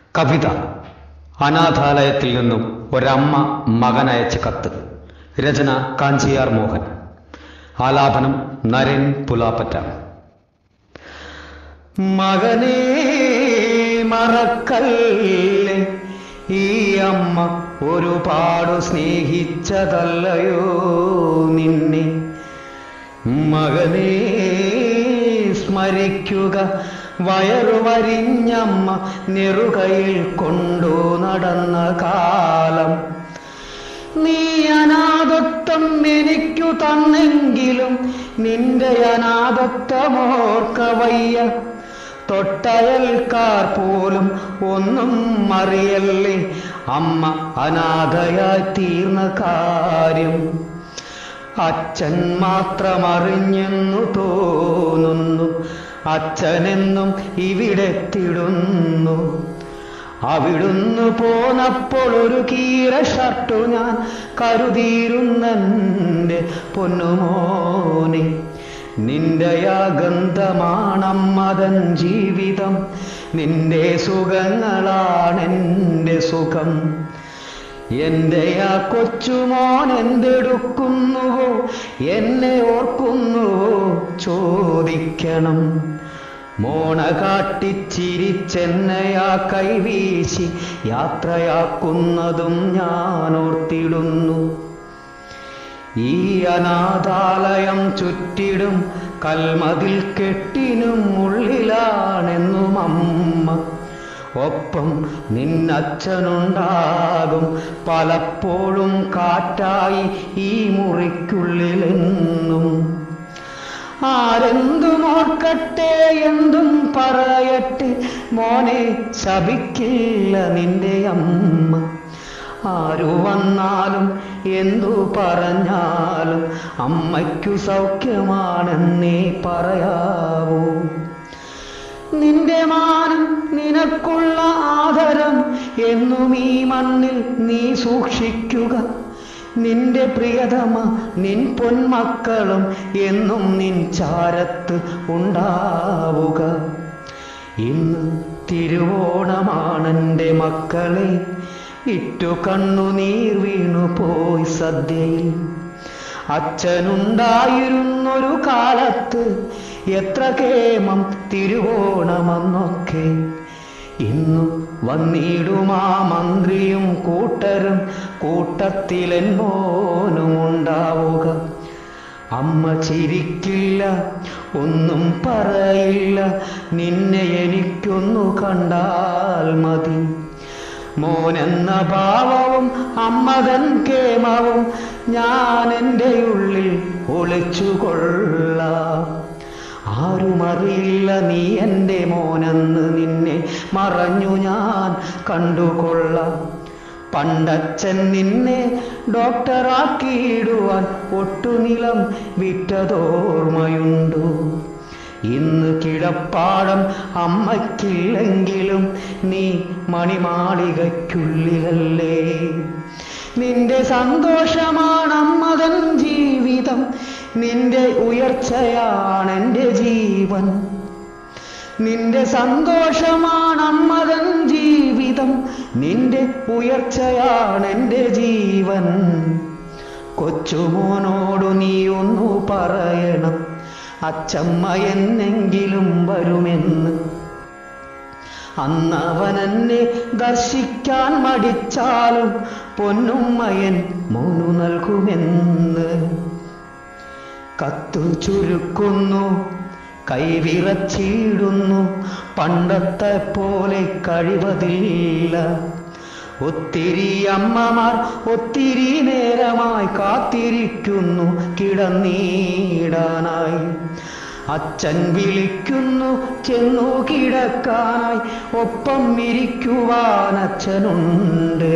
കവിത അനാഥാലയത്തിൽ നിന്നും ഒരമ്മ മകനയച്ച കത്ത് രചന കാഞ്ചിയാർ മോഹൻ ആലാപനം നരൻ പുലാപ്പറ്റ മകനെ മറക്കല്ലേ ഈ അമ്മ ഒരുപാട് സ്നേഹിച്ചതല്ലയോ നിന്നെ മകനെ സ്മരിക്കുക വയറുവരിഞ്ഞമ്മ നെറുകയിൽ കൊണ്ടു നടന്ന കാലം നീ അനാഥത്വം എനിക്കു തന്നെങ്കിലും നിന്റെ അനാഥത്വമോർക്ക വയ്യ തൊട്ടയൽക്കാർ പോലും ഒന്നും അറിയല്ലേ അമ്മ അനാഥയായി തീർന്ന കാര്യം അച്ഛൻ മാത്രം അറിഞ്ഞെന്നു തോന്നുന്നു അച്ഛനെന്നും ഇവിടെത്തിടുന്നു അവിടുന്ന് പോന്നപ്പോൾ ഒരു കീറ ഷർട്ടു ഞാൻ കരുതിയിരുന്നെൻ്റെ പൊന്നുമോനെ നിന്റെ ഗന്ധമാണമ്മതൻ ജീവിതം നിന്റെ സുഖങ്ങളാണെൻ്റെ സുഖം എന്റെ ആ കൊച്ചുമോൻ എന്തെടുക്കുന്നുവോ എന്നെ ഓർക്കുന്നുവോ ചോദിക്കണം മോണ കാട്ടിച്ചിരിച്ചെന്നയാ കൈവീശി യാത്രയാക്കുന്നതും ഞാൻ ഓർത്തിടുന്നു ഈ അനാഥാലയം ചുറ്റിടും കൽമതിൽ കെട്ടിനും ഉള്ളിലാണെന്നും അമ്മ ഒപ്പം നിന്നച്ഛനുണ്ടാകും പലപ്പോഴും കാറ്റായി ഈ മുറിക്കുള്ളിലെന്നും ആരെന്തും ഓർക്കട്ടെ എന്തും പറയട്ടെ മോനെ ശപിക്കില്ല നിന്റെ അമ്മ ആരു വന്നാലും എന്തു പറഞ്ഞാലും അമ്മയ്ക്കു സൗഖ്യമാണെന്നേ പറയാവൂ നിന്റെ മാനം നിനക്കുള്ള ആദരം എന്നും ഈ മണ്ണിൽ നീ സൂക്ഷിക്കുക നിന്റെ പ്രിയതമ നിൻ പൊന്മക്കളും എന്നും നിൻ ചാരത്ത് ഉണ്ടാവുക ഇന്ന് തിരുവോണമാണെൻ്റെ മക്കളെ ഇറ്റു കണ്ണുനീർ വീണു പോയി സദ്യയിൽ അച്ഛനുണ്ടായിരുന്നൊരു കാലത്ത് എത്ര കേമം തിരുവോണമെന്നൊക്കെ ഇന്നു വന്നിടുമാ മന്ത്രിയും കൂട്ടരും കൂട്ടത്തിലെൻ മോനും ഉണ്ടാവുക അമ്മ ചിരിക്കില്ല ഒന്നും പറയില്ല നിന്നെ എനിക്കൊന്നു കണ്ടാൽ മതി മോനെന്ന ഭാവവും അമ്മതൻ കേമവും ഞാൻ എൻ്റെ ഉള്ളിൽ ഒളിച്ചുകൊള്ളാം ആരുമറിയില്ല നീ എൻ്റെ മോനെന്ന് നിന്നെ മറഞ്ഞു ഞാൻ കണ്ടുകൊള്ളാം പണ്ടച്ഛൻ നിന്നെ ഡോക്ടറാക്കിയിടുവാൻ ഒട്ടുനിലം വിറ്റതോർമ്മയുണ്ടു ഇന്ന് കിടപ്പാടം അമ്മയ്ക്കില്ലെങ്കിലും നീ മണിമാളികയ്ക്കുള്ളിലല്ലേ നിന്റെ സന്തോഷമാണ് അമ്മതൻ ജീവിതം നിന്റെ ഉയർച്ചയാണ് എൻ്റെ ജീവൻ നിന്റെ സന്തോഷമാണ് അമ്മതൻ ജീവിതം നിന്റെ ഉയർച്ചയാണ് എൻ്റെ ജീവൻ കൊച്ചുമോനോടു നീ ഒന്നു പറയണം അച്ചമ്മ എന്നെങ്കിലും വരുമെന്ന് അന്നവനെന്നെ ദർശിക്കാൻ മടിച്ചാലും പൊന്നുമ്മയൻ മോനു നൽകുമെന്ന് കത്തു ചുരുക്കുന്നു കൈവിറച്ചിടുന്നു പണ്ടത്തെ പോലെ കഴിവതില്ല ഒത്തിരി അമ്മമാർ ഒത്തിരി നേരമായി കാത്തിരിക്കുന്നു കിടന്നീടാനായി അച്ഛൻ വിളിക്കുന്നു ചെന്നു കിടക്കാനായി ഒപ്പം ഇരിക്കുവാൻ അച്ഛനുണ്ട്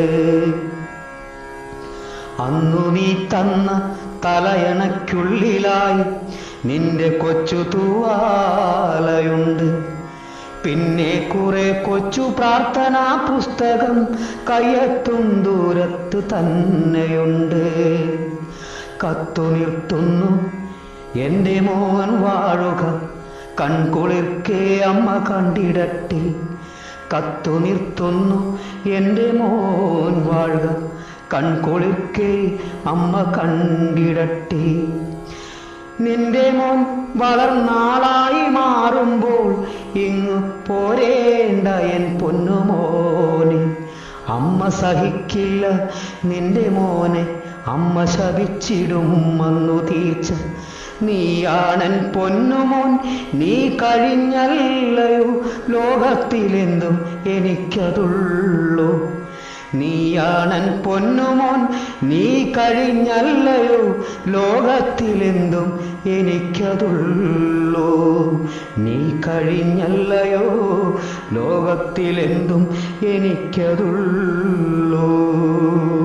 അന്നു നീ തന്ന തലയണയ്ക്കുള്ളിലായി നിന്റെ കൊച്ചു തൂവാലയുണ്ട് പിന്നെ കുറെ കൊച്ചു പ്രാർത്ഥനാ പുസ്തകം കയ്യെത്തും ദൂരത്ത് തന്നെയുണ്ട് കത്തു നിർത്തുന്നു എൻ്റെ മോൻ വാഴുക കൺകുളിർക്കേ അമ്മ കണ്ടിടട്ടെ കത്തു നിർത്തുന്നു എൻ്റെ മോൻ വാഴുക കൺകൊളിർക്കെ അമ്മ കണ്ടിടട്ടെ നിന്റെ മോൻ വളർന്നാളായി മാറുമ്പോൾ ഇങ്ങു പോരേണ്ട എൻ പൊന്നുമോനെ അമ്മ സഹിക്കില്ല നിന്റെ മോനെ അമ്മ ശപിച്ചിടും അന്നു തീർച്ച നീയാണൻ പൊന്നുമോൻ നീ കഴിഞ്ഞല്ലയോ ലോകത്തിലെന്തും എനിക്കതുള്ളൂ നീയാണൻ പൊന്നുമോൻ നീ കഴിഞ്ഞല്ലയോ ലോകത്തിലെന്തും എനിക്കതുള്ളൂ നീ കഴിഞ്ഞല്ലയോ ലോകത്തിലെന്തും എനിക്കതുള്ളൂ